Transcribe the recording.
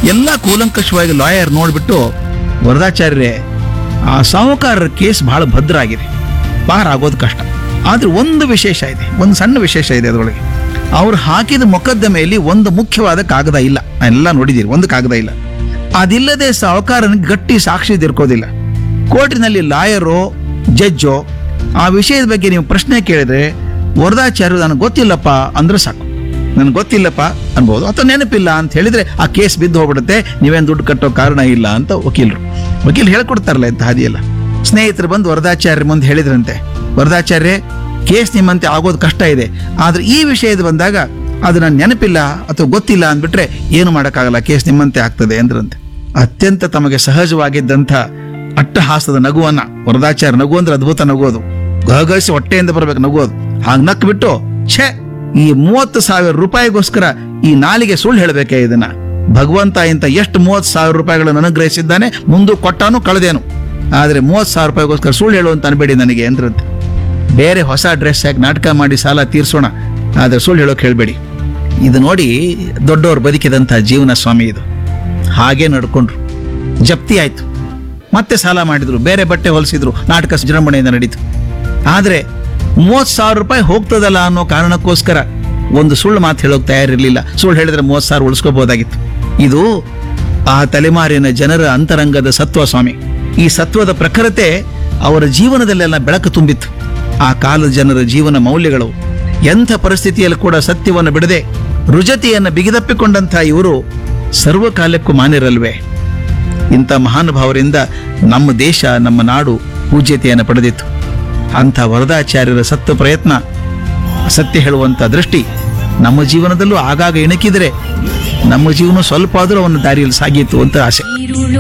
ಎಲ್ಲ ಕೂಲಂಕಷವಾಗಿ ಲಾಯರ್ ನೋಡ್ಬಿಟ್ಟು ವರದಾಚಾರ್ಯರೇ ಆ ಸಾಹುಕಾರರ ಕೇಸ್ ಬಹಳ ಭದ್ರ ಆಗಿದೆ ಪಾರ್ ಆಗೋದು ಕಷ್ಟ ಆದ್ರೆ ಒಂದು ವಿಶೇಷ ಇದೆ ಒಂದು ಸಣ್ಣ ವಿಶೇಷ ಇದೆ ಅದರೊಳಗೆ ಅವ್ರು ಹಾಕಿದ ಮೊಕದ್ದಮೆಯಲ್ಲಿ ಒಂದು ಮುಖ್ಯವಾದ ಕಾಗದ ಇಲ್ಲ ಎಲ್ಲ ನೋಡಿದ್ದೀರಿ ಒಂದು ಕಾಗದ ಇಲ್ಲ ಅದಿಲ್ಲದೆ ಸಾಹುಕಾರನಿಗೆ ಗಟ್ಟಿ ಸಾಕ್ಷಿ ದಿರ್ಕೋದಿಲ್ಲ ಕೋರ್ಟಿನಲ್ಲಿ ಲಾಯರೋ ಜಡ್ಜೋ ಆ ವಿಷಯದ ಬಗ್ಗೆ ನೀವು ಪ್ರಶ್ನೆ ಕೇಳಿದ್ರೆ ವರದಾಚಾರ್ಯರು ನನಗೆ ಗೊತ್ತಿಲ್ಲಪ್ಪ ಅಂದ್ರೆ ಸಾಕು ನನಗೆ ಗೊತ್ತಿಲ್ಲಪ್ಪ ಅನ್ಬೋದು ಅಥವಾ ನೆನಪಿಲ್ಲ ಅಂತ ಹೇಳಿದ್ರೆ ಆ ಕೇಸ್ ಬಿದ್ದು ಹೋಗ್ಬಿಡುತ್ತೆ ನೀವೇನು ದುಡ್ಡು ಕಟ್ಟೋ ಕಾರಣ ಇಲ್ಲ ಅಂತ ವಕೀಲರು ವಕೀಲ್ ಹೇಳ್ಕೊಡ್ತಾರಲ್ಲ ಇಂಥ ಹಾದಿಯಲ್ಲ ಸ್ನೇಹಿತರು ಬಂದು ವರದಾಚಾರ್ಯ ಮುಂದೆ ಹೇಳಿದ್ರಂತೆ ವರದಾಚಾರ್ಯ ಕೇಸ್ ನಿಮ್ಮಂತೆ ಆಗೋದು ಕಷ್ಟ ಇದೆ ಆದ್ರೆ ಈ ವಿಷಯದ ಬಂದಾಗ ಅದು ನನ್ನ ನೆನಪಿಲ್ಲ ಅಥವಾ ಗೊತ್ತಿಲ್ಲ ಅಂದ್ಬಿಟ್ರೆ ಏನು ಮಾಡೋಕ್ಕಾಗಲ್ಲ ಕೇಸ್ ನಿಮ್ಮಂತೆ ಆಗ್ತದೆ ಅಂದ್ರಂತೆ ಅತ್ಯಂತ ತಮಗೆ ಸಹಜವಾಗಿದ್ದಂಥ ಅಟ್ಟಹಾಸದ ನಗುವನ್ನ ವರದಾಚಾರ್ಯ ನಗು ಅಂದ್ರೆ ಅದ್ಭುತ ನಗೋದು ಗಹಗಹಿಸಿ ಹೊಟ್ಟೆಯಿಂದ ಬರ್ಬೇಕು ನಗೋದು ಹಾಗೆ ನಕ್ ಬಿಟ್ಟು ಛೇ ಈ ಮೂವತ್ತು ಸಾವಿರ ರೂಪಾಯಿಗೋಸ್ಕರ ಈ ನಾಲಿಗೆ ಸುಳ್ಳು ಹೇಳಬೇಕೆ ಇದನ್ನ ಭಗವಂತ ಇಂತ ಎಷ್ಟು ಮೂವತ್ತು ಸಾವಿರ ರೂಪಾಯಿಗಳನ್ನು ಅನುಗ್ರಹಿಸಿದ್ದಾನೆ ಮುಂದೆ ಕೊಟ್ಟಾನು ಕಳೆದೇನು ಆದ್ರೆ ಮೂವತ್ತು ಸಾವಿರ ರೂಪಾಯಿಗೋಸ್ಕರ ಸುಳ್ಳು ಹೇಳು ಅಂತ ಅನ್ಬೇಡಿ ನನಗೆ ಅಂದ್ರಂತೆ ಬೇರೆ ಹೊಸ ಡ್ರೆಸ್ ಹಾಕಿ ನಾಟಕ ಮಾಡಿ ಸಾಲ ತೀರ್ಸೋಣ ಆದ್ರೆ ಸುಳ್ಳು ಹೇಳೋಕೆ ಹೇಳಬೇಡಿ ಇದು ನೋಡಿ ದೊಡ್ಡವರು ಬದುಕಿದಂಥ ಜೀವನ ಸ್ವಾಮಿ ಇದು ಹಾಗೆ ನಡ್ಕೊಂಡ್ರು ಜಪ್ತಿ ಆಯ್ತು ಮತ್ತೆ ಸಾಲ ಮಾಡಿದ್ರು ಬೇರೆ ಬಟ್ಟೆ ಹೊಲಿಸಿದ್ರು ನಾಟಕ ವಿಜೃಂಭಣೆಯಿಂದ ನಡೀತು ಆದ್ರೆ ಮೂವತ್ತು ಸಾವಿರ ರೂಪಾಯಿ ಹೋಗ್ತದಲ್ಲ ಅನ್ನೋ ಕಾರಣಕ್ಕೋಸ್ಕರ ಒಂದು ಸುಳ್ಳು ಮಾತು ಹೇಳೋಕೆ ತಯಾರಿರಲಿಲ್ಲ ಸುಳ್ಳು ಹೇಳಿದ್ರೆ ಮೂವತ್ತು ಸಾವಿರ ಉಳಿಸ್ಕೋಬಹುದಾಗಿತ್ತು ಇದು ಆ ತಲೆಮಾರಿನ ಜನರ ಅಂತರಂಗದ ಸತ್ವ ಸ್ವಾಮಿ ಈ ಸತ್ವದ ಪ್ರಖರತೆ ಅವರ ಜೀವನದಲ್ಲೆಲ್ಲ ಬೆಳಕು ತುಂಬಿತ್ತು ಆ ಕಾಲದ ಜನರ ಜೀವನ ಮೌಲ್ಯಗಳು ಎಂಥ ಪರಿಸ್ಥಿತಿಯಲ್ಲಿ ಕೂಡ ಸತ್ಯವನ್ನು ಬಿಡದೆ ರುಜತೆಯನ್ನು ಬಿಗಿದಪ್ಪಿಕೊಂಡಂಥ ಇವರು ಸರ್ವಕಾಲಕ್ಕೂ ಮಾನ್ಯರಲ್ವೇ ಇಂಥ ಮಹಾನುಭಾವರಿಂದ ನಮ್ಮ ದೇಶ ನಮ್ಮ ನಾಡು ಪೂಜ್ಯತೆಯನ್ನು ಪಡೆದಿತ್ತು ಅಂಥ ವರದಾಚಾರ್ಯರ ಸತ್ವ ಪ್ರಯತ್ನ ಸತ್ಯ ಹೇಳುವಂಥ ದೃಷ್ಟಿ ನಮ್ಮ ಜೀವನದಲ್ಲೂ ಆಗಾಗ ಇಣಕಿದರೆ ನಮ್ಮ ಜೀವನ ಸ್ವಲ್ಪ ಆದರೂ ಅವನ ದಾರಿಯಲ್ಲಿ ಸಾಗಿತ್ತು ಅಂತ ಆಸೆ ಈರುಳು